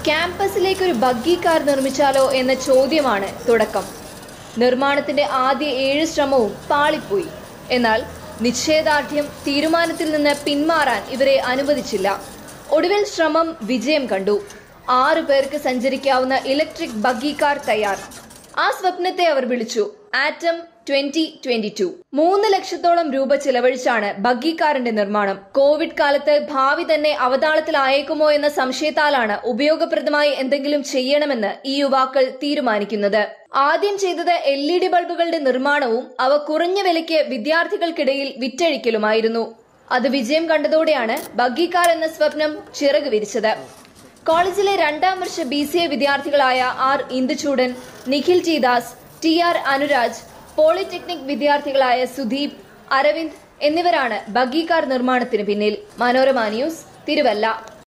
ക്യാമ്പസിലേക്ക് ഒരു buggy car നിർമ്മിച്ചാലോ എന്ന ചോദ്യമാണ് തുടക്കം നിർമ്മാണത്തിന്റെ ആദ്യ ഏഴ് ശ്രമവും പാളിപ്പോയി എന്നാൽ നിശ്ചയദാർഢ്യം തീരുമാനത്തിൽ നിന്ന് പിന്മാറാൻ ഇവരെ അനുവദിച്ചില്ല ഒടുവിൽ ശ്രമം വിജയം കണ്ടു ആറു പേർക്ക് സഞ്ചരിക്കാവുന്ന ഇലക്ട്രിക് ബഗ്ഗി കാർ തയ്യാർ ആ സ്വപ്നത്തെ അവർ വിളിച്ചു ആറ്റം ട്വന്റി ട്വന്റി ടു മൂന്ന് ലക്ഷത്തോളം രൂപ ചിലവഴിച്ചാണ് ബഗ്ഗി കാറിന്റെ നിർമ്മാണം കോവിഡ് കാലത്ത് ഭാവി തന്നെ അവതാളത്തിലായേക്കുമോ എന്ന സംശയത്താലാണ് ഉപയോഗപ്രദമായി എന്തെങ്കിലും ചെയ്യണമെന്ന് ഈ യുവാക്കൾ തീരുമാനിക്കുന്നത് ആദ്യം ചെയ്തത് എൽ ഇ ഡി ബൾബുകളുടെ നിർമ്മാണവും അവ കുറഞ്ഞ വിലയ്ക്ക് വിദ്യാർത്ഥികൾക്കിടയിൽ വിറ്റഴിക്കലുമായിരുന്നു അത് വിജയം കണ്ടതോടെയാണ് ബഗ്ഗി കാർ എന്ന സ്വപ്നം ചിറക് വിരിച്ചത് കോളേജിലെ രണ്ടാം വർഷ ബി സി എ വിദ്യാർത്ഥികളായ R Induchoodan Nikhil T Das T R Anuraj polytechnic വിദ്യാർത്ഥികളായ സുദീപ് അരവിന്ദ് എന്നിവരാണ് ബഗ്ഗി കാർ നിർമ്മാണത്തിന് പിന്നിൽ മനോരമ ന്യൂസ് തിരുവല്ല